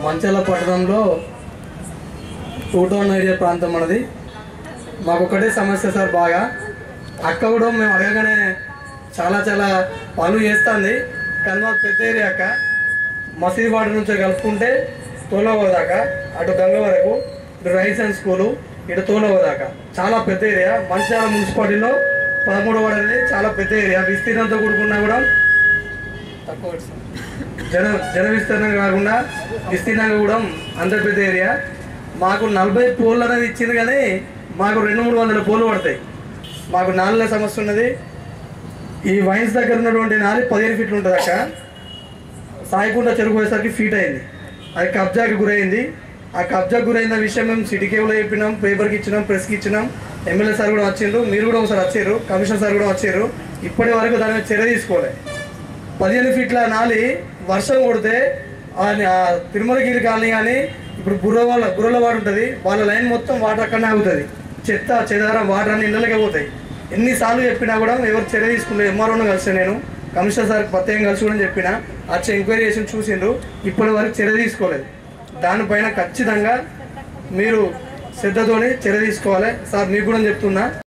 మంచాల పట్టణంలో two town area ప్రాంతం మనది మాకు ఒకటే సమస్య సార్ బాగా అక్క కూడా మేము అడగగానే చాలా చాలా పనులు చేస్తుంది కానీ మాకు పెద్ద ఏరియా అక్క మసీద్ వాడ నుంచి కలుపుకుంటే తోలవ దాకా అటు గంగ వరకు ఇటు రైస్ అండ్ స్కూలు ఇటు తోలవ దాకా చాలా పెద్ద ఏరియా మంచిర్యాల మున్సిపాలిటీలో పదమూడు వాడ అనేది చాలా పెద్ద ఏరియా విస్తీర్ణంతో కూడుకున్నా కూడా తక్కువ సార్. జన జన విస్తీర్ణం కాకుండా విస్తీర్ణంగా కూడా అంత పెద్ద ఏరియా మాకు నలభై పోల్ అనేది ఇచ్చింది కానీ మాకు రెండు మూడు వందల పోలు పడతాయి మాకు నాలుగుల సమస్య ఉన్నది ఈ వైన్స్ దగ్గర ఉన్నటువంటి నాలి పదిహేను ఫీట్లు ఉంటుంది అక్క సాయికుంట చెరుకు పోయేసరికి ఫీట్ అయింది అది కబ్జాకి గురైంది ఆ కబ్జాకి గురైన విషయం మేము సిటీ కేబుల్లో చెప్పినాం పేపర్కి ఇచ్చినాం ప్రెస్కి ఇచ్చినాం ఎమ్మెల్యే సార్ కూడా వచ్చిండ్రు మీరు కూడా ఒకసారి వచ్చారు కమిషనర్ సార్ కూడా వచ్చారు ఇప్పటి వరకు దాని మీద చర్య తీసుకోలే పదిహేను ఫీట్ల నాలి వర్షం కొడితే ఆ ఆ తిరుమలగిరి కాలనీ కానీ ఇప్పుడు బుర్ర వాళ్ళ బుర్రల వాడు ఉంటుంది వాళ్ళ లైన్ మొత్తం వాటర్ అక్కడనే ఆగుతుంది చెత్త చెదారం వాటర్ అన్ని ఇళ్ళకే పోతాయి ఎన్నిసార్లు చెప్పినా కూడా ఎవరు చర్య తీసుకుంటే ఎంఆర్ఓను కలిసి నేను కమిషనర్ సార్కి ప్రత్యేకంగా కలిసి కూడా చెప్పిన వచ్చి ఎంక్వైరీ చేసి చూసిండ్రు ఇప్పటి వరకు చర్య తీసుకోలేదు దానిపైన ఖచ్చితంగా మీరు శ్రద్ధతోని చర్య తీసుకోవాలి సార్ మీకు కూడా చెప్తున్నా